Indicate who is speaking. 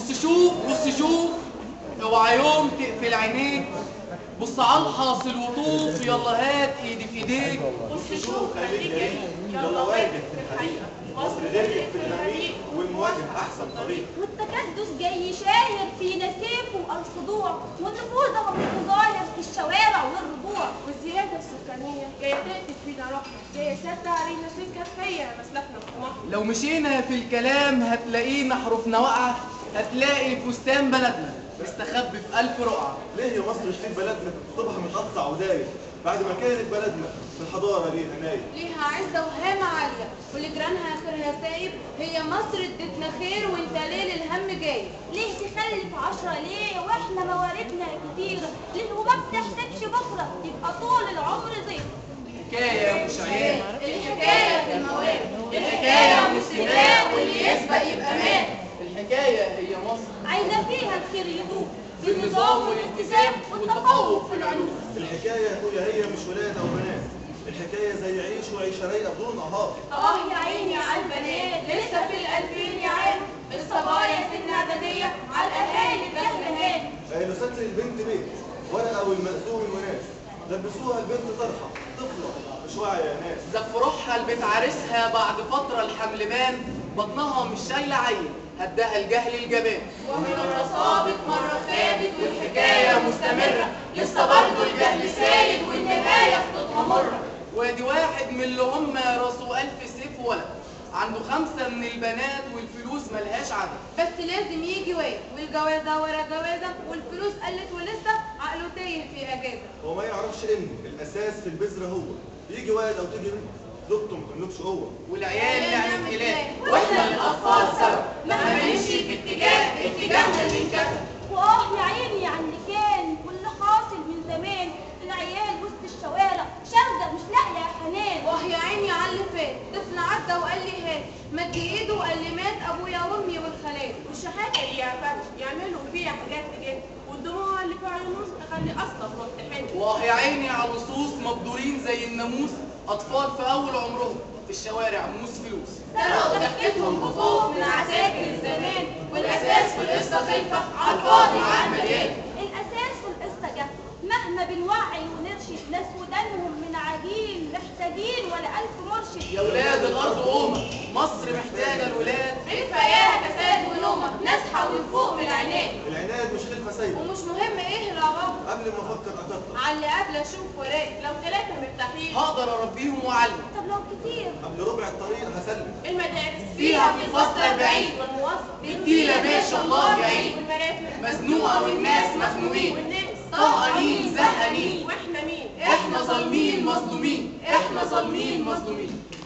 Speaker 1: بص شوف بص شوف اوعى يوم تقفل عينيك بص على الحاصل وطوف يلا هات ايدي في ايديك
Speaker 2: بص شوف خليك جريء يلا واجه في الحقيقة مصر غرقت في الغريق والمواجه أحسن طريق
Speaker 3: والتكدس جاي شاهر في نسيفه الخضوع ونفوذهم المظاهر في الشوارع والربوع
Speaker 2: والزيادة السكانية جاية تقتل فينا روحنا جاية سادة علينا سكة هي مسلكنا في طموحنا
Speaker 1: لو مشينا في الكلام هتلاقينا حروفنا واقعة هتلاقي فستان بلدنا مستخبي في ألف رقعة
Speaker 4: ليه يا مصر شريك بلدنا طبعا متقطع وداير بعد ما كانت بلدنا في الحضارة ليها نايم
Speaker 5: ليها عزة وهامة عالية ولجيرانها آخرها سايب هي مصر ادتنا خير وانت ليل الهم جاي
Speaker 3: ليه تخلف عشرة ليه واحنا مواردنا كتيرة ليه وما بتحسبش بكرة يبقى طول العمر ضيف
Speaker 1: حكاية مش عيب
Speaker 5: الحكاية في المواد الحكاية مش سباق واللي يسبق يبقى مات
Speaker 1: الحكاية هي مصر
Speaker 3: عايزة فيها الخير يدوم
Speaker 1: بالنظام والالتزام والتفوق في العلوم
Speaker 4: الحكاية يا اخويا هي مش ولادة وبنات الحكاية زي عيش وعيشة رايقة بدون نهار
Speaker 5: اه يا عيني على البنات لسه في الألفين يا عين الصبايا سن إعدادية على الأهالي بجهلهات
Speaker 4: لبست للبنت بيت ورقة والمأذون وناس لبسوها البنت طرحة طفلة مش واعية يا ناس
Speaker 1: زفروحها لبيت عريسها بعد فترة الحمل بان بطنها مش شايلة عيل هداها الجهل الجبان
Speaker 5: ومرة صابت مرة خابت والحكاية مستمرة لسه برضه الجهل سايد والنهاية خطوتها مرة
Speaker 1: وادي واحد من اللي هم راسه ألف سيف ولد عنده خمسة من البنات والفلوس ملهاش عدد
Speaker 5: بس لازم يجي واد والجوازة ورا جوازة والفلوس قلت ولسه عقله تايه في أجازة
Speaker 4: هو ما يعرفش ان الاساس في البذرة هو يجي واد او تيجي بنت زوجته ما تملكش قوة
Speaker 1: والعيال نعمة إله
Speaker 5: واحنا الأطفال سوا مهما نمشي في اتجاه اتجاهنا اللي انكسر
Speaker 3: واه يا عيني على اللي كان واللي حاصل من زمان العيال وسط الشوارع شاردة مش لاقية يا حنان
Speaker 5: واه يا عيني على اللي فات طفل عدى وقال لي هات مد ايده وقال لي مات ابويا وامي والخالات
Speaker 2: والشحاتة اللي يعملوا يعملوا فيها حاجات تجد والدموع اللي في عيونهم تخلي أصلا ما بتحن
Speaker 1: واه يا عيني على اللصوص مبدورين زي الناموس أطفال في أول عمرهم في الشوارع موس فلوس
Speaker 5: سرقوا ضحكتهم بخوف من عساكر الزمان والاساس في القصه خلفه على الفاضي على المليان
Speaker 3: الأساس في القصة جه مهما بنوعي ونرشد ناس ودانهم من عجين محتاجين ولا ألف مرشد
Speaker 1: يا ولاد الأرض أمة مصر محتاجة الولاد
Speaker 5: الفياها كساد ونومه نصحى ونفوق من العناد
Speaker 4: العناد مش خلفة سايبة
Speaker 5: ومش مهم ايه العواقب
Speaker 4: قبل ما افكر اكتر
Speaker 5: على اللي قبل اشوف وراك
Speaker 2: لو ثلاثة مرتاحين
Speaker 1: هقدر أربيهم وأعلم
Speaker 3: طب لو كتير
Speaker 4: قبل ربع الطريق هسلم
Speaker 2: المدارس
Speaker 1: فيها في الفصل أربعين
Speaker 2: والموظف
Speaker 1: الديلة ما شاء الله يعين
Speaker 2: والمرافق
Speaker 1: مزنوقة والناس مخنوقين
Speaker 2: والناس
Speaker 1: طهقانين زهقانين
Speaker 2: واحنا مين؟
Speaker 1: احنا ظالمين مظلومين احنا ظالمين مظلومين